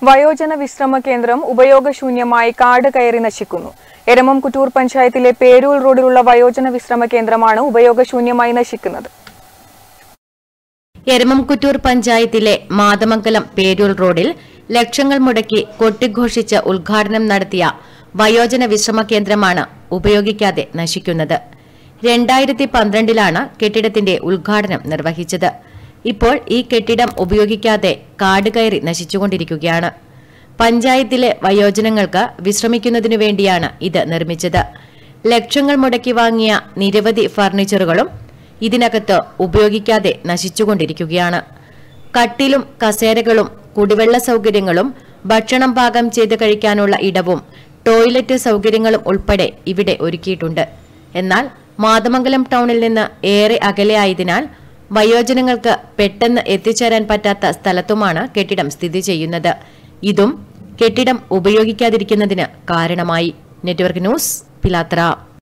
വയോജന വിശ്രമ കേന്ദ്രം ഉപയോഗശൂന്യമായി കാട് കയറി നശിക്കുന്നു എരമം കുറ്റൂർ പഞ്ചായത്തിലെ പേരൂർ റോഡിലുള്ള വയോജന വിശ്രമ കേന്ദ്രമാണ് ഉപയോഗശൂന്യമായി നശിക്കുന്നത് എരമംകുറ്റൂർ പഞ്ചായത്തിലെ മാതമംഗലം പേരൂർ റോഡിൽ ലക്ഷങ്ങൾ മുടക്കി കൊട്ടിഘോഷിച്ച് ഉദ്ഘാടനം നടത്തിയ വയോജന വിശ്രമ കേന്ദ്രമാണ് ഉപയോഗിക്കാതെ നശിക്കുന്നത് രണ്ടായിരത്തി പന്ത്രണ്ടിലാണ് കെട്ടിടത്തിന്റെ ഉദ്ഘാടനം നിർവഹിച്ചത് ഇപ്പോൾ ഈ കെട്ടിടം ഉപയോഗിക്കാതെ കാട് കയറി നശിച്ചുകൊണ്ടിരിക്കുകയാണ് പഞ്ചായത്തിലെ വയോജനങ്ങൾക്ക് വിശ്രമിക്കുന്നതിനു വേണ്ടിയാണ് ഇത് നിർമ്മിച്ചത് ലക്ഷങ്ങൾ മുടക്കി വാങ്ങിയ നിരവധി ഫർണിച്ചറുകളും ഇതിനകത്ത് ഉപയോഗിക്കാതെ നശിച്ചുകൊണ്ടിരിക്കുകയാണ് കട്ടിലും കസേരകളും കുടിവെള്ള സൗകര്യങ്ങളും ഭക്ഷണം പാകം ചെയ്ത് കഴിക്കാനുള്ള ഇടവും ടോയ്ലറ്റ് സൗകര്യങ്ങളും ഉൾപ്പെടെ ഇവിടെ ഒരുക്കിയിട്ടുണ്ട് എന്നാൽ മാതമംഗലം ടൗണിൽ നിന്ന് ഏറെ അകലെയായതിനാൽ വയോജനങ്ങൾക്ക് പെട്ടെന്ന് എത്തിച്ചേരാൻ പറ്റാത്ത സ്ഥലത്തുമാണ് കെട്ടിടം സ്ഥിതി ചെയ്യുന്നത് ഇതും കെട്ടിടം ഉപയോഗിക്കാതിരിക്കുന്നതിന് കാരണമായി നെറ്റ്വർക്ക് ന്യൂസ് പിലാത്ര